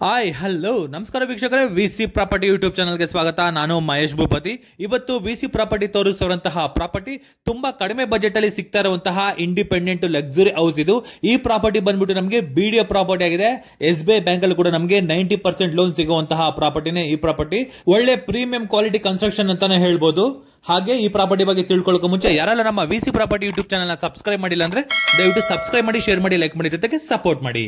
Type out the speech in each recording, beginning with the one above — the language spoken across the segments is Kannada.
ಹಾಯ್ ಹಲೋ ನಮಸ್ಕಾರ ವೀಕ್ಷಕರೇ ವಿ ಸಿ ಪ್ರಾಪರ್ಟಿ ಯೂಟ್ಯೂಬ್ ಚಾನಲ್ಗೆ ಸ್ವಾಗತ ನಾನು ಮಹೇಶ್ ಭೂಪತಿ ಇವತ್ತು ವಿ ಸಿ ಪ್ರಾಪರ್ಟಿ ತೋರಿಸುವಂತಹ ಪ್ರಾಪರ್ಟಿ ತುಂಬಾ ಕಡಿಮೆ ಬಜೆಟ್ ಅಲ್ಲಿ ಸಿಗ್ತಾ ಇರುವಂತಹ ಇಂಡಿಪೆಂಡೆಂಟ್ ಲಕ್ಸುರಿ ಹೌಸ್ ಇದು ಈ ಪ್ರಾಪರ್ಟಿ ಬಂದ್ಬಿಟ್ಟು ನಮಗೆ ಬಿ ಡಿ ಪ್ರಾಪರ್ಟಿ ಆಗಿದೆ ಎಸ್ ಬಿ ಐ ಬ್ಯಾಂಕ್ ಅಲ್ಲಿ ಕೂಡ ನಮಗೆ ನೈಂಟಿ ಪರ್ಸೆಂಟ್ ಲೋನ್ ಸಿಗುವಂತಹ ಪ್ರಾಪರ್ಟಿನೇ ಈ ಪ್ರಾಪರ್ಟಿ ಒಳ್ಳೆ ಪ್ರೀಮಿಯಂ ಕ್ವಾಲಿಟಿ ಕನ್ಸ್ಟ್ರಕ್ಷನ್ ಅಂತಾನೆ ಹೇಳ್ಬೋದು ಹಾಗೆ ಈ ಪ್ರಾಪರ್ಟಿ ಬಗ್ಗೆ ತಿಳ್ಕೊಳ್ಳೋಕೆ ಮುಂಚೆ ಯಾರೆಲ್ಲ ನಮ್ಮ V C property YouTube channel subscribe ಮಾಡಿಲ್ಲ ಅಂದ್ರೆ ದಯವಿಟ್ಟು ಸಬ್ಸ್ಕ್ರೈಬ್ ಮಾಡಿ ಶೇರ್ ಮಾಡಿ ಲೈಕ್ ಮಾಡಿ ಜೊತೆಗೆ ಸಪೋರ್ಟ್ ಮಾಡಿ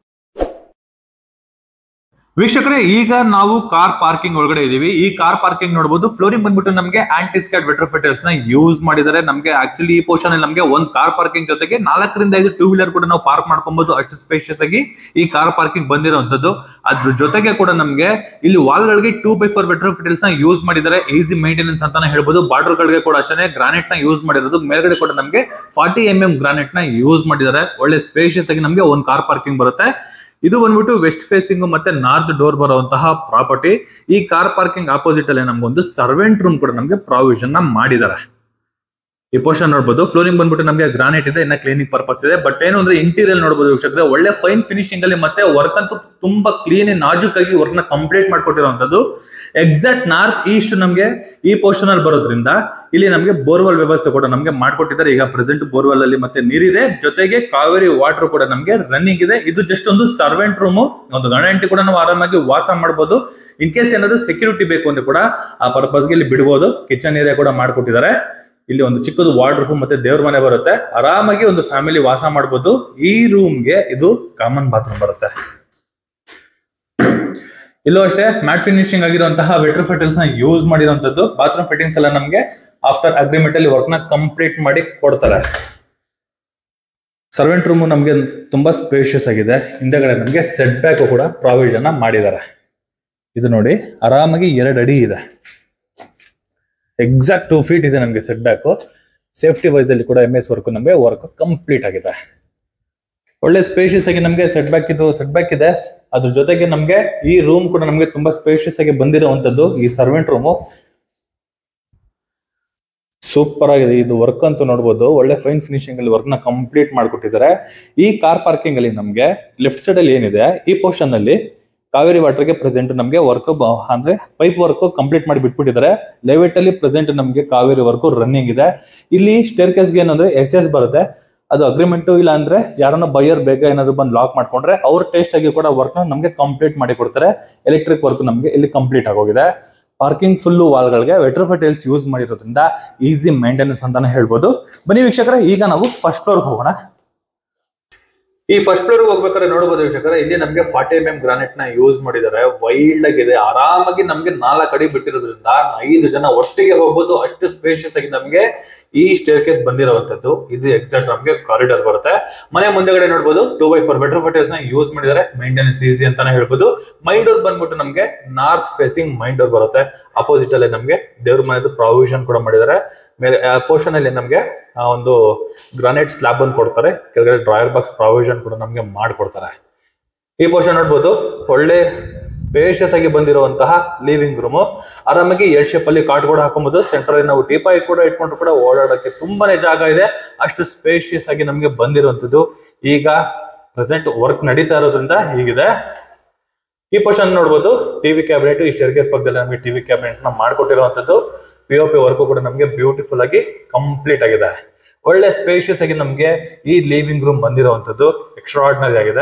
ವೀಕ್ಷಕರೇ ಈಗ ನಾವು ಕಾರ್ ಪಾರ್ಕಿಂಗ್ ಒಳಗಡೆ ಇದೀವಿ ಈ ಕಾರ್ ಪಾರ್ಕಿಂಗ್ ನೋಡಬಹುದು ಫ್ಲೋರಿಂಗ್ ಬಂದ್ಬಿಟ್ಟು ನಮಗೆ ಆಂಟಿಸ್ಕ್ಯಾಟ್ ವೆಟ್ರೋಫಿಟರ್ಸ್ ನ ಯೂಸ್ ಮಾಡಿದ್ದಾರೆ ನಮಗೆ ಆಕ್ಚುಲಿ ಈ ಪೋರ್ಷನ್ ಅಲ್ಲಿ ನಮಗೆ ಒಂದು ಕಾರ್ ಪಾರ್ಕಿಂಗ್ ಜೊತೆಗೆ ನಾಲ್ಕರಿಂದ ಐದು ಟೂ ವೀಲರ್ ಕೂಡ ನಾವು ಪಾರ್ಕ್ ಮಾಡ್ಕೊಬಹುದು ಅಷ್ಟು ಸ್ಪೇಷಿಯಸ್ ಆಗಿ ಈ ಕಾರ್ ಪಾರ್ಕಿಂಗ್ ಬಂದಿರುವಂತದ್ದು ಅದ್ರ ಜೊತೆಗೆ ಕೂಡ ನಮಗೆ ಇಲ್ಲಿ ವಾಲ್ ಗಳಿಗೆ ಟೂ ಬೈ ಫೋರ್ ವೆಟ್ರೋಫಿಟರ್ಸ್ ನ ಯೂಸ್ ಮಾಡಿದ್ದಾರೆ ಈಸಿ ಮೇಂಟೆನೆನ್ಸ್ ಅಂತಾನೆ ಹೇಳ್ಬೋದು ಬಾರ್ಡರ್ ಗಳಿಗೆ ಕೂಡ ಅಷ್ಟೇ ಗ್ರಾನೈಟ್ ನ ಯೂಸ್ ಮಾಡಿರೋದು ಮೇಲ್ಗಡೆ ಕೂಡ ನಮಗೆ ಫಾರ್ಟಿ ಎಂ ಎಂ ಗ್ರಾನೈಟ್ ನ ಯೂಸ್ ಮಾಡಿದ್ದಾರೆ ಒಳ್ಳೆ ಸ್ಪೇಷಿಯಸ್ ಆಗಿ ನಮಗೆ ಒಂದು ಕಾರ್ ಪಾರ್ಕಿಂಗ್ ಬರುತ್ತೆ ಇದು ಬಂದ್ಬಿಟ್ಟು ವೆಸ್ಟ್ ಫೇಸಿಂಗ್ ಮತ್ತೆ ನಾರ್ತ್ ಡೋರ್ ಬರುವಂತಹ ಪ್ರಾಪರ್ಟಿ ಈ ಕಾರ್ ಪಾರ್ಕಿಂಗ್ ಆಪೋಸಿಟ್ ಅಲ್ಲಿ ನಮ್ಗೊಂದು ಸರ್ವೆಂಟ್ ರೂಮ್ ಕೂಡ ನಮಗೆ ಪ್ರಾವಿಷನ್ ನ ಮಾಡಿದ್ದಾರೆ ಈ ಪೋರ್ಷನ್ ನೋಡಬಹುದು ಫ್ಲೋರಿಂಗ್ ಬಂದ್ಬಿಟ್ಟು ನಮಗೆ ಗ್ರಾನೈಟ್ ಇದೆ ಇನ್ನ ಕ್ಲೀನಿಂಗ್ ಪರ್ಪಸ್ ಇದೆ ಬಟ್ ಏನು ಅಂದ್ರೆ ಇಂಟೀರಿಯರ್ ನೋಡಬಹುದು ವೀಕ್ಷಕರೇ ಒಳ್ಳೆ ಫೈನ್ ಫಿನಿಶಿಂಗ್ ಅಲ್ಲಿ ಮತ್ತೆ ವರ್ಕ್ ಅಂತೂ ತುಂಬಾ ಕ್ಲೀನ್ ನಾಜುಕಾಗಿ ವರ್ಕ್ ನ ಕಂಪ್ಲೀಟ್ ಮಾಡ್ಕೊಟ್ಟಿರುವಂತದ್ದು ಎಕ್ಸಾಕ್ಟ್ ನಾರ್ತ್ ಈಸ್ಟ್ ನಮಗೆ ಈ ಪೋರ್ಷನ್ ಅಲ್ಲಿ ಬರೋದ್ರಿಂದ ಇಲ್ಲಿ ನಮಗೆ ಬೋರ್ವೆಲ್ ವ್ಯವಸ್ಥೆ ಕೂಡ ನಮಗೆ ಮಾಡ್ಕೊಟ್ಟಿದ್ದಾರೆ ಈಗ ಪ್ರೆಸೆಂಟ್ ಬೋರ್ವೆಲ್ ಅಲ್ಲಿ ಮತ್ತೆ ನೀರಿದೆ ಜೊತೆಗೆ ಕಾವೇರಿ ವಾಟರ್ ಕೂಡ ನಮಗೆ ರನ್ನಿಂಗ್ ಇದೆ ಇದು ಜಸ್ಟ್ ಒಂದು ಸರ್ವೆಂಟ್ ರೂಮ್ ಒಂದು ಗಂಟೆ ಕೂಡ ನಾವು ಆರಾಮಾಗಿ ವಾಸ ಮಾಡಬಹುದು ಇನ್ ಕೇಸ್ ಏನಾದ್ರು ಸೆಕ್ಯೂರಿಟಿ ಬೇಕು ಅಂದ್ರೆ ಕೂಡ ಆ ಪರ್ಪಸ್ಗೆ ಇಲ್ಲಿ ಬಿಡಬಹುದು ಕಿಚನ್ ಏರಿಯಾ ಕೂಡ ಮಾಡ್ಕೊಟ್ಟಿದ್ದಾರೆ ಇಲ್ಲಿ ಒಂದು ಚಿಕ್ಕದು ವಾರ್ಡ್ ರೂಮ್ ಮತ್ತೆ ದೇವ್ರ ಮನೆ ಬರುತ್ತೆ ಆರಾಮಾಗಿ ಒಂದು ಫ್ಯಾಮಿಲಿ ವಾಸ ಮಾಡಬಹುದು ಈ ರೂಮ್ಗೆ ಇದು ಕಾಮನ್ ಬಾತ್ರೂಮ್ ಬರುತ್ತೆ ಇಲ್ಲೂ ಅಷ್ಟೇ ಮ್ಯಾಟ್ ಫಿನಿಶಿಂಗ್ ಆಗಿರುವಂತಹ ವೆಟ್ರೋಫಿಟಲ್ಸ್ ನ ಯೂಸ್ ಮಾಡಿರುವಂತದ್ದು ಬಾತ್ರೂಮ್ ಫಿಟ್ಟಿಂಗ್ಸ್ ಎಲ್ಲ ನಮಗೆ ಆಫ್ಟರ್ ಅಗ್ರಿಮೆಂಟ್ ಅಲ್ಲಿ ವರ್ಕ್ ನ ಕಂಪ್ಲೀಟ್ ಮಾಡಿ ಕೊಡ್ತಾರೆ ಸರ್ವೆಂಟ್ ರೂಮ್ ನಮಗೆ ತುಂಬಾ ಸ್ಪೇಷಿಯಸ್ ಆಗಿದೆ ಹಿಂದೆಗಡೆ ನಮಗೆ ಸೆಟ್ ಬ್ಯಾಕ್ ಕೂಡ ಪ್ರಾವಿಷನ್ ಮಾಡಿದ್ದಾರೆ ಇದು ನೋಡಿ ಆರಾಮಾಗಿ ಎರಡು ಅಡಿ ಇದೆ ಎಕ್ಸಾಕ್ಟ್ ಟೂ ಫೀಟ್ ಇದೆ ನಮಗೆ ಸೆಟ್ ಬ್ಯಾಕ್ ಸೇಫ್ಟಿ ವೈಸ್ ಅಲ್ಲಿ ಕೂಡ ಎಂ ಎಸ್ ವರ್ಕ್ ನಮಗೆ ವರ್ಕ್ ಕಂಪ್ಲೀಟ್ ಆಗಿದೆ ಒಳ್ಳೆ ಸ್ಪೇಷಿಯಸ್ ಆಗಿ ನಮಗೆ ಸೆಟ್ ಬ್ಯಾಕ್ ಇದು ಸೆಟ್ ಬ್ಯಾಕ್ ಇದೆ ಅದ್ರ ಜೊತೆಗೆ ನಮಗೆ ಈ ರೂಮ್ ಕೂಡ ನಮಗೆ ತುಂಬಾ ಸ್ಪೇಷಿಯಸ್ ಆಗಿ ಬಂದಿರುವಂತದ್ದು ಈ ಸರ್ವೆಂಟ್ ರೂಮು ಸೂಪರ್ ಆಗಿದೆ ಇದು ವರ್ಕ್ ಅಂತೂ ನೋಡ್ಬೋದು ಒಳ್ಳೆ ಫೈನ್ ಫಿನಿಶಿಂಗ್ ಅಲ್ಲಿ ವರ್ಕ್ ನ ಕಂಪ್ಲೀಟ್ ಮಾಡ್ಕೊಟ್ಟಿದ್ದಾರೆ ಈ ಕಾರ್ ಪಾರ್ಕಿಂಗ್ ಅಲ್ಲಿ ನಮಗೆ ಲೆಫ್ಟ್ ಸೈಡ್ ಅಲ್ಲಿ ಏನಿದೆ ಈ ಪೋರ್ಷನ್ ಅಲ್ಲಿ ಕಾವೇರಿ ವಾಟರ್ಗೆ ಪ್ರೆಸೆಂಟ್ ನಮಗೆ ವರ್ಕ್ ಅಂದ್ರೆ ಪೈಪ್ ವರ್ಕ್ ಕಂಪ್ಲೀಟ್ ಮಾಡಿ ಬಿಟ್ಬಿಟ್ಟಿದ್ದಾರೆ ಲೆವೆಟ್ ಅಲ್ಲಿ ಪ್ರೆಸೆಂಟ್ ನಮಗೆ ಕಾವೇರಿ ವರ್ಕ್ ರನ್ನಿಂಗ್ ಇದೆ ಇಲ್ಲಿ ಸ್ಟೇರ್ ಕೇಸ್ಗೆ ಏನಂದ್ರೆ ಎಸ್ ಎಸ್ ಬರುತ್ತೆ ಅದು ಅಗ್ರಿಮೆಂಟ್ ಇಲ್ಲ ಅಂದ್ರೆ ಯಾರನ್ನ ಬೈಯರ್ ಬೇಗ ಏನಾದ್ರು ಬಂದು ಲಾಕ್ ಮಾಡ್ಕೊಂಡ್ರೆ ಅವ್ರ ಟೇಸ್ಟ್ ಆಗಿ ಕೂಡ ವರ್ಕ್ ನಮಗೆ ಕಂಪ್ಲೀಟ್ ಮಾಡಿ ಕೊಡ್ತಾರೆ ಎಲೆಕ್ಟ್ರಿಕ್ ವರ್ಕ್ ನಮಗೆ ಇಲ್ಲಿ ಕಂಪ್ಲೀಟ್ ಆಗೋಗಿದೆ ಪಾರ್ಕಿಂಗ್ ಫುಲ್ಲು ವಾಲ್ಗಳಿಗೆ ವೆಟ್ರೋಫೆಟೈಲ್ಸ್ ಯೂಸ್ ಮಾಡಿರೋದ್ರಿಂದ ಈಸಿ ಮೇಂಟೆನೆನ್ಸ್ ಅಂತಾನೆ ಹೇಳ್ಬೋದು ಬನ್ನಿ ವೀಕ್ಷಕರೇ ಈಗ ನಾವು ಫಸ್ಟ್ ಫ್ಲೋರ್ಗೆ ಹೋಗೋಣ ಈ ಫಸ್ಟ್ ಫ್ಲೋರ್ ಹೋಗ್ಬೇಕಾದ್ರೆ ನೋಡಬಹುದು ವೀಕ್ಷಕರೇ ಇಲ್ಲಿ ನಮಗೆ ಫಾರ್ಟಿ ಎಂ ಎಂ ಗ್ರಾನೈಟ್ ನ ಯೂಸ್ ಮಾಡಿದ್ದಾರೆ ವೈಲ್ಡ್ ಆಗಿದೆ ಆರಾಮಾಗಿ ನಮಗೆ ನಾಲ್ಕು ಅಡಿ ಬಿಟ್ಟಿರೋದ್ರಿಂದ ಐದು ಜನ ಒಟ್ಟಿಗೆ ಹೋಗ್ಬೋದು ಅಷ್ಟು ಸ್ಪೇಷಿಯಸ್ ಆಗಿ ನಮಗೆ ಈ ಸ್ಟೇರ್ ಕೇಸ್ ಬಂದಿರುವಂತದ್ದು ಇದು ಎಕ್ಸಾಕ್ಟ್ ನಮಗೆ ಕಾರಿಡಾರ್ ಬರುತ್ತೆ ಮನೆ ಮುಂದೆಗಡೆ ನೋಡಬಹುದು two by four better photos ನ ಯೂಸ್ ಮಾಡಿದ್ದಾರೆ ಮೇಂಟೆನೆನ್ಸ್ ಈಸಿ ಅಂತಾನೆ ಹೇಳ್ಬೋದು ಮೈನ್ ಡೋರ್ ಬಂದ್ಬಿಟ್ಟು ನಮಗೆ ನಾರ್ತ್ ಫೇಸಿಂಗ್ ಮೈನ್ ಡೋರ್ ಬರುತ್ತೆ ಅಪೋಸಿಟ್ ಅಲ್ಲಿ ನಮಗೆ ದೇವ್ರ ಮನೆದು ಪ್ರಾವಿಷನ್ ಕೂಡ ಮಾಡಿದ್ದಾರೆ ಮೇಲೆ ಪೋರ್ಷನ್ ಅಲ್ಲಿ ನಮಗೆ ಒಂದು ಗ್ರಾನೈಟ್ ಸ್ಲಾಬ್ ಅನ್ನು ಕೊಡ್ತಾರೆ ಕೆಳಗಡೆ ಡ್ರಾಯರ್ ಬಾಕ್ಸ್ ಪ್ರಾವಿಷನ್ ಕೂಡ ನಮಗೆ ಮಾಡಿಕೊಡ್ತಾರೆ ಈ ಪೋರ್ಷನ್ ನೋಡ್ಬೋದು ಒಳ್ಳೆ ಸ್ಪೇಷಿಯಸ್ ಆಗಿ ಬಂದಿರುವಂತಹ ಲಿವಿಂಗ್ ರೂಮ್ ಆರಾಮಾಗಿ ಎಲ್ ಶೇಪ್ ಅಲ್ಲಿ ಕಾಟ್ ಕೂಡ ಹಾಕೊಬಹುದು ಸೆಂಟರ್ ನಾವು ಟೀಪಾಯಿ ಕೂಡ ಇಟ್ಕೊಂಡ್ರು ಕೂಡ ಓಡಾಡಕ್ಕೆ ತುಂಬಾನೇ ಜಾಗ ಇದೆ ಅಷ್ಟು ಸ್ಪೇಷಿಯಸ್ ಆಗಿ ನಮಗೆ ಬಂದಿರುವಂತದ್ದು ಈಗ ಪ್ರೆಸೆಂಟ್ ವರ್ಕ್ ನಡೀತಾ ಇರೋದ್ರಿಂದ ಹೀಗಿದೆ ಈ ಪೋರ್ಷನ್ ನೋಡ್ಬೋದು ಟಿವಿ ಕ್ಯಾಬಿನೆಟ್ ಈ ಸ್ಟೇರ್ಕೇಸ್ ಪಕ್ಕದಲ್ಲಿ ನಮಗೆ ಟಿವಿ ಕ್ಯಾಬಿನೆಟ್ ನ ಮಾಡ್ಕೊಟ್ಟಿರುವಂತದ್ದು ಪಿ ಒ ಪಿ ವರ್ಕ್ ಕೂಡ ನಮಗೆ ಬ್ಯೂಟಿಫುಲ್ ಆಗಿ ಕಂಪ್ಲೀಟ್ ಆಗಿದೆ ಒಳ್ಳೆ ಸ್ಪೇಷಿಯಸ್ ಆಗಿ ನಮಗೆ ಈ ಲಿವಿಂಗ್ ರೂಮ್ ಬಂದಿರುವಂತದ್ದು ಎಕ್ಸ್ಟ್ರಾರ್ಡಿನರಿ ಆಗಿದೆ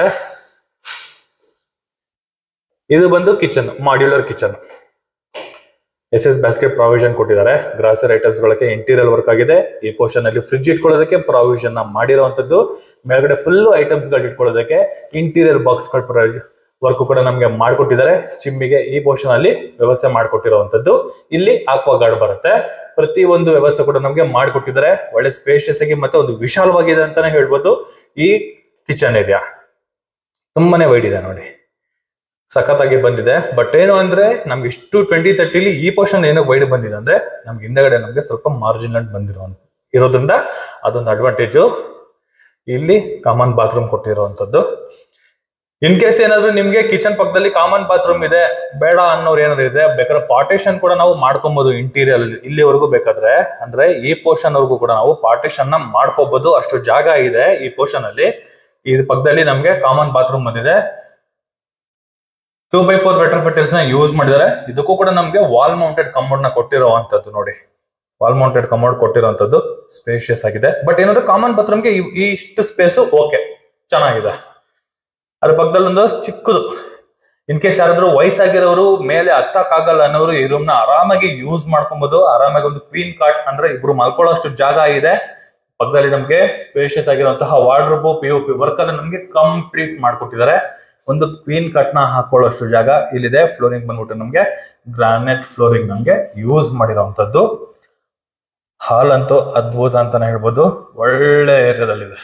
ಇದು ಬಂದು kitchen modular kitchen S S basket provision ಕೊಟ್ಟಿದ್ದಾರೆ ಗ್ರಾಸರಿ ಐಟಮ್ಸ್ ಗಳಿಗೆ ಇಂಟೀರಿಯರ್ ವರ್ಕ್ ಆಗಿದೆ ಈ ಪೋರ್ಷನ್ ಅಲ್ಲಿ ಫ್ರಿಡ್ಜ್ ಇಟ್ಕೊಳ್ಳೋದಕ್ಕೆ ಪ್ರಾವಿಷನ್ ಮಾಡಿರುವಂತದ್ದು ಮೇಲ್ಗಡೆ ಫುಲ್ ಐಟಮ್ಸ್ ಗಳು ಇಟ್ಕೊಳ್ಳೋದಕ್ಕೆ ಇಂಟೀರಿಯರ್ ಬಾಕ್ಸ್ ಗಳು ವರ್ಕ್ ಕೂಡ ನಮಗೆ ಮಾಡ್ಕೊಟ್ಟಿದ್ದಾರೆ ಚಿಮ್ಮಿಗೆ ಈ ಪೋರ್ಷನ್ ಅಲ್ಲಿ ವ್ಯವಸ್ಥೆ ಮಾಡ್ಕೊಟ್ಟಿರುವಂತದ್ದು ಇಲ್ಲಿ ಆಕ್ವಾ ಗಾರ್ಡ್ ಬರುತ್ತೆ ಪ್ರತಿ ಒಂದು ವ್ಯವಸ್ಥೆ ಕೂಡ ನಮಗೆ ಮಾಡ್ಕೊಟ್ಟಿದ್ದಾರೆ ಒಳ್ಳೆ ಸ್ಪೇಷಿಯಸ್ ಆಗಿ ಮತ್ತೆ ಒಂದು ವಿಶಾಲವಾಗಿದೆ ಅಂತಾನೆ ಹೇಳ್ಬೋದು ಈ ಕಿಚನ್ ಏರಿಯಾ ತುಂಬಾನೇ ವೈಡ್ ಇದೆ ನೋಡಿ ಸಖತ್ತಾಗಿ ಬಂದಿದೆ ಬಟ್ ಏನು ಅಂದ್ರೆ ನಮ್ಗೆ ಇಷ್ಟು ಟ್ವೆಂಟಿ ತರ್ಟಿಲಿ ಈ ಪೋರ್ಷನ್ ಏನೋ ವೈಡ್ ಬಂದಿದೆ ಅಂದ್ರೆ ನಮ್ಗೆ ಹಿಂದೆಗಡೆ ನಮ್ಗೆ ಸ್ವಲ್ಪ ಮಾರ್ಜಿನ್ ಬಂದಿರೋ ಇರೋದ್ರಿಂದ ಅದೊಂದು ಅಡ್ವಾಂಟೇಜು ಇಲ್ಲಿ ಕಾಮನ್ ಬಾತ್ರೂಮ್ ಕೊಟ್ಟಿರುವಂತದ್ದು ಇನ್ ಕೇಸ್ ಏನಾದ್ರು ನಿಮ್ಗೆ ಕಿಚನ್ ಪಕ್ಕದಲ್ಲಿ ಕಾಮನ್ ಬಾತ್ರೂಮ್ ಇದೆ ಬೇಡ ಅನ್ನೋರು ಏನಾದ್ರು ಇದೆ ಬೇಕಾದ್ರೆ ಪಾರ್ಟೇಷನ್ ಕೂಡ ನಾವು ಮಾಡ್ಕೊಬಹುದು ಇಂಟೀರಿಯರ್ ಅಲ್ಲಿ ಇಲ್ಲಿವರೆಗೂ ಬೇಕಾದ್ರೆ ಅಂದ್ರೆ ಈ ಪೋರ್ಷನ್ ವರೆಗೂ ಕೂಡ ನಾವು ಪಾರ್ಟೇಷನ್ ನ ಮಾಡ್ಕೋಬಹುದು ಅಷ್ಟು ಜಾಗ ಇದೆ ಈ ಪೋರ್ಷನ್ ಅಲ್ಲಿ ಈ ಪಕ್ಕದಲ್ಲಿ ನಮ್ಗೆ ಕಾಮನ್ ಬಾತ್ರೂಮ್ ಬಂದಿದೆ two by four vitrified tiles ನ ಯೂಸ್ ಮಾಡಿದ್ದಾರೆ ಇದಕ್ಕೂ ಕೂಡ ನಮಗೆ ವಾಲ್ ಮೌಂಟೆಡ್ ಕಮೋಡ್ ನ ಕೊಟ್ಟಿರುವಂತದ್ದು ನೋಡಿ ವಾಲ್ ಮೌಂಟೆಡ್ ಕಮೋಡ್ ಕೊಟ್ಟಿರುವಂತದ್ದು ಸ್ಪೇಷಿಯಸ್ ಆಗಿದೆ ಬಟ್ ಏನಂದ್ರೆ ಕಾಮನ್ ಬಾತ್ರೂಮ್ಗೆ ಇಷ್ಟು ಸ್ಪೇಸ್ ಓಕೆ ಚೆನ್ನಾಗಿದೆ ಅದ್ರ ಪಕ್ಕದಲ್ಲಿ ಒಂದು ಚಿಕ್ಕದು ಇನ್ ಕೇಸ್ ಯಾರಾದ್ರೂ ವಯಸ್ಸಾಗಿರೋರು ಮೇಲೆ ಹತ್ತಕ್ಕಾಗಲ್ಲ ಅನ್ನೋರು ಈ ರೂಮ್ ನ ಆರಾಮಾಗಿ ಯೂಸ್ ಮಾಡ್ಕೊಬಹುದು ಆರಾಮಾಗಿ ಒಂದು ಕ್ವೀನ್ ಕಾಟ್ ಅಂದ್ರೆ ಇಬ್ರು ಮಲ್ಕೊಳ್ಳೋಷ್ಟು ಜಾಗ ಇದೆ ಪಕ್ಕದಲ್ಲಿ ನಮ್ಗೆ ಸ್ಪೇಷಿಯಸ್ ಆಗಿರುವಂತಹ wardrobe P O P work ಅನ್ನ ನಮ್ಗೆ ಕಂಪ್ಲೀಟ್ ಮಾಡ್ಕೊಟ್ಟಿದ್ದಾರೆ ಒಂದು ಕ್ವೀನ್ ಕಟ್ ನ ಹಾಕೊಳ್ಳೋಷ್ಟು ಜಾಗ ಇಲ್ಲಿದೆ ಫ್ಲೋರಿಂಗ್ ಬಂದ್ಬಿಟ್ಟು ನಮ್ಗೆ ಗ್ರಾನೈಟ್ ಫ್ಲೋರಿಂಗ್ ನಮ್ಗೆ ಯೂಸ್ ಮಾಡಿರೋಂಥದ್ದು ಹಾಲ್ ಅಂತೂ ಅದ್ಭುತ ಅಂತಾನೆ ಹೇಳ್ಬೋದು ಒಳ್ಳೆ ಏರಿಯಾದಲ್ಲಿದೆ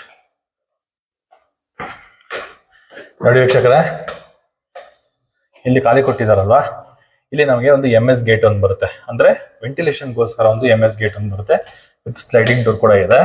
ನೋಡಿ ವೀಕ್ಷಕರೇ ಇಲ್ಲಿ ಖಾಲಿ ಕೊಟ್ಟಿದಾರಲ್ವಾ ಇಲ್ಲಿ ನಮಗೆ ಒಂದು ಎಂ ಎಸ್ ಗೇಟ್ ಒಂದು ಬರುತ್ತೆ ಅಂದ್ರೆ ವೆಂಟಿಲೇಷನ್ಗೋಸ್ಕರ ಒಂದು ಎಂ ಎಸ್ ಗೇಟ್ ಒಂದು ಬರುತ್ತೆ ವಿತ್ ಸ್ಲೈಡಿಂಗ್ ಡೋರ್ ಕೂಡ ಇದೆ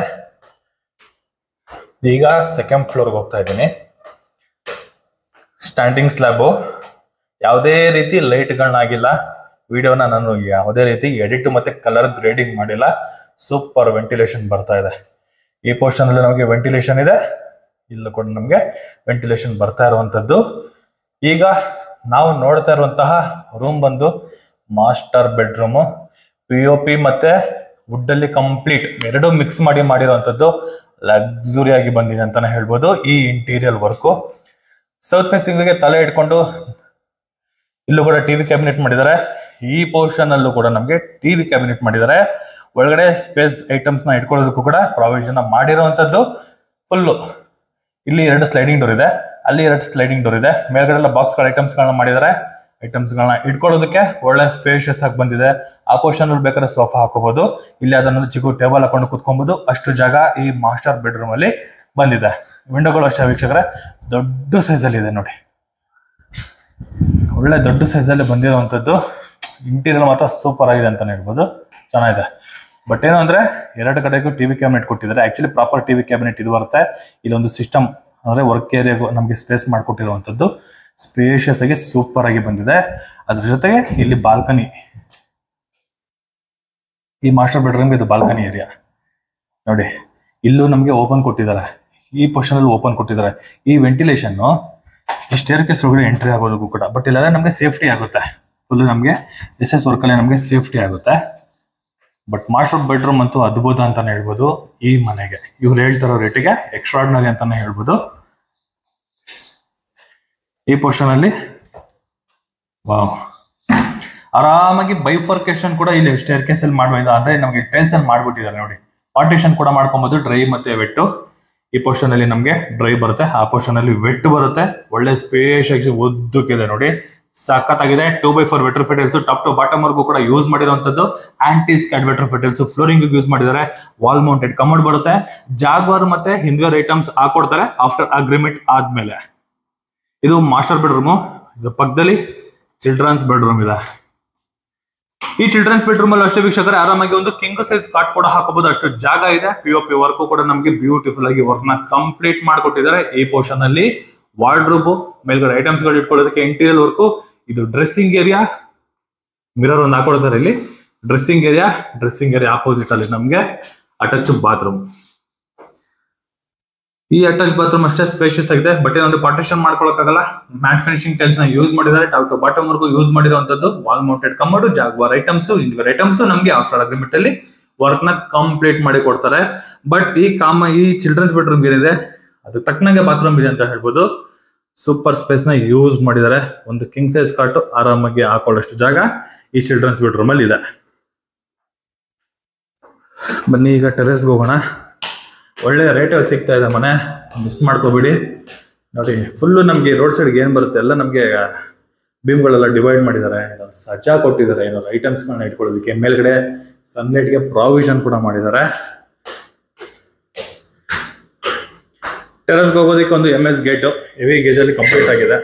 ಈಗ ಸೆಕೆಂಡ್ ಫ್ಲೋರ್ಗೆ ಹೋಗ್ತಾ ಇದ್ದೀನಿ ಸ್ಟ್ಯಾಂಡಿಂಗ್ ಸ್ಲ್ಯಾಬು ಯಾವುದೇ ರೀತಿ ಲೈಟ್ಗಳನ್ನಾಗಿಲ್ಲ ವಿಡಿಯೋನ ನಾನು ಯಾವುದೇ ರೀತಿ ಎಡಿಟ್ ಮತ್ತೆ ಕಲರ್ ಗ್ರೇಡಿಂಗ್ ಮಾಡಿಲ್ಲ ಸೂಪರ್ ವೆಂಟಿಲೇಷನ್ ಬರ್ತಾ ಇದೆ ಈ ಪೋರ್ಷನ್ ಅಲ್ಲಿ ನಮಗೆ ವೆಂಟಿಲೇಷನ್ ಇದೆ ಇಲ್ಲೂ ಕೂಡ ನಮಗೆ ವೆಂಟಿಲೇಷನ್ ಬರ್ತಾ ಇರುವಂತದ್ದು ಈಗ ನಾವು ನೋಡ್ತಾ ಇರುವಂತಹ ರೂಮ್ ಬಂದು master bedroom P O P ಮತ್ತೆ ವುಡ್ ಅಲ್ಲಿ ಕಂಪ್ಲೀಟ್ ಎರಡು ಮಿಕ್ಸ್ ಮಾಡಿ ಮಾಡಿರುವಂತದ್ದು ಲಕ್ಸುರಿ ಆಗಿ ಬಂದಿದೆ ಅಂತಾನೆ ಹೇಳ್ಬೋದು ಈ ಇಂಟೀರಿಯರ್ ವರ್ಕು ಸೌತ್ ಫೇಸಿಂಗ್ ಗೆ ತಲೆ ಇಟ್ಕೊಂಡು ಇಲ್ಲೂ ಕೂಡ ಟಿವಿ ಕ್ಯಾಬಿನೆಟ್ ಮಾಡಿದ್ದಾರೆ ಈ ಪೋರ್ಷನ್ ಅಲ್ಲೂ ಕೂಡ ನಮಗೆ ಟಿವಿ ಕ್ಯಾಬಿನೆಟ್ ಮಾಡಿದ್ದಾರೆ ಒಳಗಡೆ ಸ್ಪೇಸ್ ಐಟಮ್ಸ್ ನ ಇಟ್ಕೊಳ್ಳೋದಕ್ಕೂ ಕೂಡ ಪ್ರಾವಿಷನ್ ಮಾಡಿರುವಂತದ್ದು ಫುಲ್ಲು ಇಲ್ಲಿ ಎರಡು ಸ್ಲೈಡಿಂಗ್ ಡೋರ್ ಇದೆ ಅಲ್ಲಿ ಎರಡು ಸ್ಲೈಡಿಂಗ್ ಡೋರ್ ಇದೆ ಮೇಲ್ಗಡೆ ಎಲ್ಲ ಬಾಕ್ಸ್ ಐಟಮ್ಸ್ ಗಳನ್ನ ಮಾಡಿದ್ದಾರೆ ಐಟಮ್ಸ್ ಗಳನ್ನ ಇಟ್ಕೊಳ್ಳೋದಕ್ಕೆ ಒಳ್ಳೆ ಸ್ಪೇಷಿಯಸ್ ಆಗಿ ಬಂದಿದೆ ಆ ಪೋರ್ಷನ್ ಅಲ್ಲಿ ಬೇಕಾದ್ರೆ ಸೋಫಾ ಹಾಕೋಬಹುದು ಇಲ್ಲಿ ಅದನ್ನೊಂದು ಚಿಕ್ಕ ಟೇಬಲ್ ಹಾಕೊಂಡು ಕುತ್ಕೊಬಹುದು ಅಷ್ಟು ಜಾಗ ಈ ಮಾಸ್ಟರ್ ಬೆಡ್ರೂಮ್ ಅಲ್ಲಿ ಬಂದಿದೆ ವಿಂಡೋಗಳು ಅಷ್ಟೇ ವೀಕ್ಷಕರೇ ದೊಡ್ಡ ಸೈಜ್ ಅಲ್ಲಿ ಇದೆ ನೋಡಿ ಒಳ್ಳೆ ದೊಡ್ಡ ಸೈಜ್ ಅಲ್ಲಿ ಬಂದಿರುವಂತದ್ದು ಇಂಟೀರಿಯರ್ ಮಾತ್ರ ಸೂಪರ್ ಆಗಿದೆ ಅಂತಾನೆ ಹೇಳ್ಬೋದು ಚೆನ್ನಾಗಿದೆ ಬಟ್ ಏನು ಅಂದ್ರೆ ಎರಡು ಕಡೆಗೂ ಟಿವಿ ಕ್ಯಾಬಿನೆಟ್ ಕೊಟ್ಟಿದ್ದಾರೆ ಆಕ್ಚುಲಿ ಪ್ರಾಪರ್ ಟಿವಿ ಕ್ಯಾಬಿನೆಟ್ ಇದು ಬರುತ್ತೆ ಇಲ್ಲೊಂದು ಸಿಸ್ಟಮ್ ಅಂದ್ರೆ ವರ್ಕ್ ಏರಿಯಾಗೂ ನಮಗೆ ಸ್ಪೇಸ್ ಮಾಡಿಕೊಟ್ಟಿರುವಂಥದ್ದು ಸ್ಪೇಷಿಯಸ್ ಆಗಿ ಸೂಪರ್ ಆಗಿ ಬಂದಿದೆ ಅದ್ರ ಜೊತೆಗೆ ಇಲ್ಲಿ ಬಾಲ್ಕನಿ ಈ ಮಾಸ್ಟರ್ ಬೆಡ್ರೂಮ್ ಇದು ಬಾಲ್ಕನಿ ಏರಿಯಾ ನೋಡಿ ಇಲ್ಲೂ ನಮಗೆ ಓಪನ್ ಕೊಟ್ಟಿದ್ದಾರೆ ಈ ಪೋರ್ಷನ್ ಅಲ್ಲಿ ಓಪನ್ ಕೊಟ್ಟಿದ್ದಾರೆ ಈ ವೆಂಟಿಲೇಷನ್ ಈ ಸ್ಟೇರ್ ಕೇಸ್ ಒಳಗಡೆ ಎಂಟ್ರಿ ಆಗೋದಕ್ಕೂ ಕೂಡ ಬಟ್ ಇಲ್ಲೆಲ್ಲ ನಮಗೆ ಸೇಫ್ಟಿ ಆಗುತ್ತೆ ಫುಲ್ ನಮಗೆ ಎಸ್ ಎಸ್ ವರ್ಕ್ ಅಲ್ಲಿ ನಮಗೆ ಸೇಫ್ಟಿ ಆಗುತ್ತೆ ಬಟ್ ಮಾಸ್ಟರ್ ಬೆಡ್ರೂಮ್ ಅಂತೂ ಅದ್ಭುತ ಅಂತಾನೆ ಹೇಳ್ಬೋದು ಈ ಮನೆಗೆ ಇವ್ರು ಹೇಳ್ತಾರೋ ರೇಟಿಗೆ ಎಕ್ಸ್ಟ್ರಾರ್ಡಿನರಿ ಅಂತಾನೆ ಹೇಳ್ಬೋದು ಈ ಪೋರ್ಷನ್ ಅಲ್ಲಿ ವಾವ್ ಆರಾಮಾಗಿ ಬೈಫರ್ಕೇಶನ್ ಕೂಡ ಇಲ್ಲಿ ಸ್ಟೇರ್ ಕೇಸ್ ಅಲ್ಲಿ ಮಾಡಬಹುದು ಅಂದ್ರೆ ನಮಗೆ ಟೈಲ್ಸ್ ಅಲ್ಲಿ ಮಾಡ್ಬಿಟ್ಟಿದ್ದಾರೆ ನೋಡಿ ಪಾರ್ಟಿಷನ್ ಕೂಡ ಮಾಡ್ಕೊಬಹುದು ಡ್ರೈ ಮತ್ತೆ ವೆಟ್ಟು ಈ ಪೋರ್ಷನ್ ಅಲ್ಲಿ ನಮಗೆ ಡ್ರೈ ಬರುತ್ತೆ ಆ ಪೋರ್ಷನ್ ಅಲ್ಲಿ ವೆಟ್ ಬರುತ್ತೆ ಒಳ್ಳೆ ಸ್ಪೇಸ್ ಆಗಿ ಉದ್ದಕ್ಕಿದೆ ನೋಡಿ ಸಖತ್ತಾಗಿದೆ two by four vitrified tiles top to bottom ವರ್ಗೂ ಕೂಡ ಯೂಸ್ ಮಾಡಿರುವಂತದ್ದು anti skid vitrified tiles flooring use ಮಾಡಿದ್ದಾರೆ ವಾಲ್ ಮೌಂಟೆಡ್ ಕಮೋಡ್ ಬರುತ್ತೆ ಜಾಗ್ವಾರ್ ಮತ್ತೆ ಹಿಂದ್ವೇರ್ ಐಟಮ್ಸ್ ಹಾಕೊಡ್ತಾರೆ ಆಫ್ಟರ್ ಅಗ್ರಿಮೆಂಟ್ ಆದ್ಮೇಲೆ ಇದು ಮಾಸ್ಟರ್ ಬೆಡ್ರೂಮು ಇದು ಪಕ್ಕದಲ್ಲಿ ಚಿಲ್ಡ್ರನ್ಸ್ ಬೆಡ್ರೂಮ್ ಇದೆ ಈ ಚಿಲ್ಡ್ರನ್ಸ್ ಬೆಡ್ರೂಮ್ ಅಲ್ಲಿ ಅಷ್ಟೇ ವೀಕ್ಷಕರೇ ಆರಾಮಾಗಿ ಒಂದು ಕಿಂಗ್ ಸೈಜ್ ಕಾಟ್ ಕೂಡ ಹಾಕಬಹುದು ಅಷ್ಟು ಜಾಗ ಇದೆ ಪಿ ಒ ಪಿ ವರ್ಕ್ ಕೂಡ ನಮಗೆ ಬ್ಯೂಟಿಫುಲ್ ಆಗಿ ವರ್ಕ್ ನ ಕಂಪ್ಲೀಟ್ ಮಾಡ್ಕೊಟ್ಟಿದ್ದಾರೆ ಈ ಪೋರ್ಷನ್ ಅಲ್ಲಿ ವಾರ್ಡ್ರೂಬ್ ಮೇಲ್ಗಡೆ ಐಟಮ್ಸ್ ಗಳು ಇಟ್ಕೊಳ್ಳೋದಕ್ಕೆ ಇಂಟೀರಿಯರ್ ವರ್ಕ್ ಇದು ಡ್ರೆಸ್ಸಿಂಗ್ ಏರಿಯಾ ಮಿರರ್ ಒಂದು ಹಾಕೊಳ್ತಾರೆ ಇಲ್ಲಿ dressing area dressing area opposite ಅಲ್ಲಿ ನಮಗೆ ಅಟಚ್ ಬಾತ್ರೂಮ್ ಈ ಅಟ್ಯಾಚ್ ಬಾತ್ರೂಮ್ ಅಷ್ಟೇ ಸ್ಪೇಷಿಯಸ್ ಆಗಿದೆ ಬಟ್ ಏನೊಂದು ಪಾರ್ಟಿಷನ್ ಮಾಡ್ಕೊಳಕ್ಕಾಗಲ್ಲ ಮ್ಯಾಟ್ ಫಿನಿಶಿಂಗ್ ಟೈಲ್ಸ್ ನ ಯೂಸ್ ಮಾಡಿದ್ದಾರೆ ಟಾಪ್ ಟು ಬಾಟಮ್ ವರ್ಗೂ ಯೂಸ್ ಮಾಡಿರುವಂತದ್ದು wall mounted commode Jaquar items Hindware items ನಮಗೆ ಆಫ್ಟರ್ ಅಗ್ರಿಮೆಂಟ್ ಅಲ್ಲಿ ವರ್ಕ್ ನ ಕಂಪ್ಲೀಟ್ ಮಾಡಿ ಕೊಡ್ತಾರೆ ಬಟ್ ಈ ಕಾಮ ಈ ಚಿಲ್ಡ್ರನ್ಸ್ ಬೆಡ್ರೂಮ್ ಏನಿದೆ ಅದು ತಕ್ಕನಾಗೆ ಬಾತ್ರೂಮ್ ಇದೆ ಅಂತ ಹೇಳ್ಬೋದು ಸೂಪರ್ ಸ್ಪೇಸ್ ನ ಯೂಸ್ ಮಾಡಿದ್ದಾರೆ ಒಂದು ಕಿಂಗ್ ಸೈಜ್ ಕಾಟು ಆರಾಮಾಗಿ ಹಾಕೊಳ್ಳೋಷ್ಟು ಜಾಗ ಈ ಚಿಲ್ಡ್ರನ್ಸ್ ಬೆಡ್ರೂಮ್ ಅಲ್ಲಿ ಇದೆ ಬನ್ನಿ ಈಗ ಟೆರೆಸ್ಗೆ ಹೋಗೋಣ ಒಳ್ಳೆ ರೇಟಲ್ಲಿ ಸಿಗ್ತಾ ಇದೆ ಮನೆ ಮಿಸ್ ಮಾಡ್ಕೋಬೇಡಿ ನೋಡಿ ಫುಲ್ಲು ನಮಗೆ ರೋಡ್ ಸೈಡ್ಗೆ ಏನು ಬರುತ್ತೆ ಎಲ್ಲ ನಮಗೆ ಬೀಮ್ಗಳೆಲ್ಲ ಡಿವೈಡ್ ಮಾಡಿದ್ದಾರೆ ಸಜ್ಜಾ ಕೊಟ್ಟಿದ್ದಾರೆ ಏನಾದ್ರು ಐಟಮ್ಸ್ಗಳನ್ನ ಇಟ್ಕೊಳ್ಳೋದಕ್ಕೆ ಮೇಲ್ಗಡೆ ಸನ್ಲೈಟ್ಗೆ ಪ್ರಾವಿಷನ್ ಕೂಡ ಮಾಡಿದ್ದಾರೆ ಟೆರಸ್ಗೆ ಹೋಗೋದಕ್ಕೆ ಒಂದು ಎಮ್ ಎಸ್ ಗೇಟು ಹೆವಿ ಗೇಜಲ್ಲಿ ಕಂಪ್ಲೀಟ್ ಆಗಿದೆ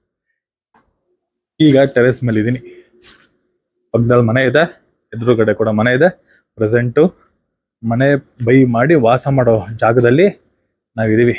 ಈಗ ಟೆರೆಸ್ ಮೇಲೆ ಇದ್ದೀನಿ ಪಕ್ಕದಲ್ಲಿ ಮನೆ ಇದೆ ಎದುರುಗಡೆ ಕೂಡ ಮನೆ ಇದೆ ಪ್ರೆಸೆಂಟು ಮನೆ ಬೈ ಮಾಡಿ ವಾಸ ಮಾಡೋ ಜಾಗದಲ್ಲಿ ನಾವಿದೀವಿ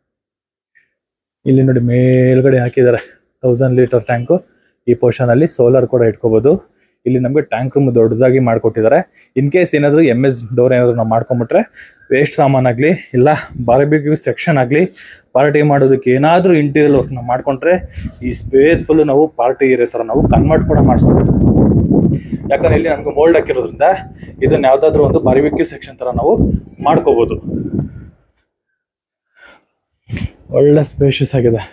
ಇಲ್ಲಿ ನೋಡಿ ಮೇಲ್ಗಡೆ ಹಾಕಿದ್ದಾರೆ ತೌಸಂಡ್ ಲೀಟರ್ ಟ್ಯಾಂಕು ಈ ಪೋರ್ಷನ್ ಅಲ್ಲಿ ಸೋಲಾರ್ ಕೂಡ ಇಟ್ಕೋಬಹುದು ಇಲ್ಲಿ ನಮಗೆ ಟ್ಯಾಂಕ್ ರೂಮ್ ದೊಡ್ಡದಾಗಿ ಮಾಡಿಕೊಟ್ಟಿದ್ದಾರೆ ಇನ್ ಕೇಸ್ ಏನಾದರೂ ಎಮ್ ಎಸ್ ಡೋರ್ ಏನಾದರೂ ನಾವು ಮಾಡ್ಕೊಂಬಿಟ್ರೆ ವೇಸ್ಟ್ ಸಾಮಾನಾಗಲಿ ಇಲ್ಲ ಬಾರ್ಬಿಕ್ಯೂ ಸೆಕ್ಷನ್ ಆಗಲಿ ಪಾರ್ಟಿ ಮಾಡೋದಕ್ಕೆ ಏನಾದರೂ ಇಂಟೀರಿಯರ್ ವರ್ಕ್ ನಾವು ಮಾಡ್ಕೊಂಡ್ರೆ ಈ ಸ್ಪೇಸ್ ಫುಲ್ಲು ನಾವು ಪಾರ್ಟಿ ಇರೋ ಥರ ನಾವು ಕನ್ವರ್ಟ್ ಕೂಡ ಮಾಡ್ಕೊಬೋದು ಯಾಕಂದ್ರೆ ಇಲ್ಲಿ ನಮ್ಗೆ ಮೋಲ್ಡ್ ಹಾಕಿರೋದ್ರಿಂದ ಇದನ್ನ ಯಾವ್ದಾದ್ರು ಒಂದು ಬಾರ್ಬಿಕ್ಯೂ ಸೆಕ್ಷನ್ ತರ ನಾವು ಮಾಡ್ಕೋಬಹುದು ಒಳ್ಳೆ ಸ್ಪೇಷಿಯಸ್ ಆಗಿದೆ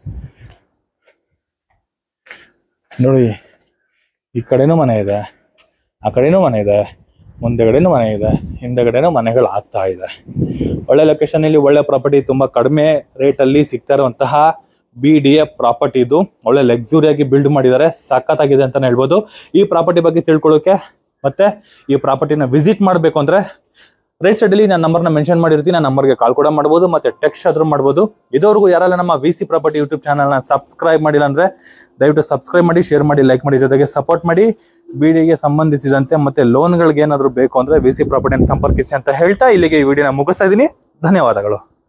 ನೋಡಿ ಈ ಕಡೆನೂ ಮನೆ ಇದೆ ಆ ಕಡೆನೂ ಮನೆ ಇದೆ ಮುಂದೆಗಡೆನೂ ಮನೆ ಇದೆ ಹಿಂದೆಗಡೆನೂ ಮನೆಗಳು ಆಗ್ತಾ ಇದೆ ಒಳ್ಳೆ ಲೊಕೇಶನ್ ಇಲ್ಲಿ ಒಳ್ಳೆ ಪ್ರಾಪರ್ಟಿ ತುಂಬಾ ಕಡಿಮೆ ರೇಟ್ ಅಲ್ಲಿ ಸಿಗ್ತಾ ಇರುವಂತಹ ಬಿ ಡಿ ಎ ಪ್ರಾಪರ್ಟಿ ಇದು ಒಳ್ಳೆ ಲಕ್ಸುರಿಯಾಗಿ ಬಿಲ್ಡ್ ಮಾಡಿದ್ದಾರೆ ಸಖತ್ತಾಗಿದೆ ಅಂತಾನೆ ಹೇಳ್ಬೋದು ಈ ಪ್ರಾಪರ್ಟಿ ಬಗ್ಗೆ ತಿಳ್ಕೊಳ್ಳೋಕೆ ಮತ್ತೆ ಈ ಪ್ರಾಪರ್ಟಿನ ವಿಸಿಟ್ ಮಾಡಬೇಕು ಅಂದ್ರೆ ರೈಟ್ ಸೈಡಲ್ಲಿ ನಾನು ನಂಬರ್ನ ಮೆನ್ಷನ್ ಮಾಡಿರ್ತೀನಿ ಆ ನಂಬರ್ಗೆ ಕಾಲ್ ಕೂಡ ಮಾಡ್ಬೋದು ಮತ್ತೆ ಟೆಕ್ಸ್ಟ್ ಆದ್ರೂ ಮಾಡ್ಬೋದು ಇದುವರೆಗೂ ಯಾರೆಲ್ಲ ನಮ್ಮ ವಿ ಸಿ ಪ್ರಾಪರ್ಟಿ ಯೂಟ್ಯೂಬ್ ಚಾನಲ್ನ ಸಬ್ಸ್ಕ್ರೈಬ್ ಮಾಡಿಲ್ಲ ಅಂದ್ರೆ ದಯವಿಟ್ಟು ಸಬ್ಸ್ಕ್ರೈಬ್ ಮಾಡಿ ಶೇರ್ ಮಾಡಿ ಲೈಕ್ ಮಾಡಿ ಜೊತೆಗೆ ಸಪೋರ್ಟ್ ಮಾಡಿ ಬಿಡಿಗೆ ಸಂಬಂಧಿಸಿದಂತೆ ಮತ್ತೆ ಲೋನ್ಗಳಿಗೆ ಏನಾದರೂ ಬೇಕು ಅಂದ್ರೆ ವಿ ಸಿ ಪ್ರಾಪರ್ಟಿಯನ್ನು ಸಂಪರ್ಕಿಸಿ ಅಂತ ಹೇಳ್ತಾ ಇಲ್ಲಿಗೆ ಈ ವಿಡಿಯೋನ ಮುಗಿಸ್ತಾ ಇದ್ದೀನಿ ಧನ್ಯವಾದಗಳು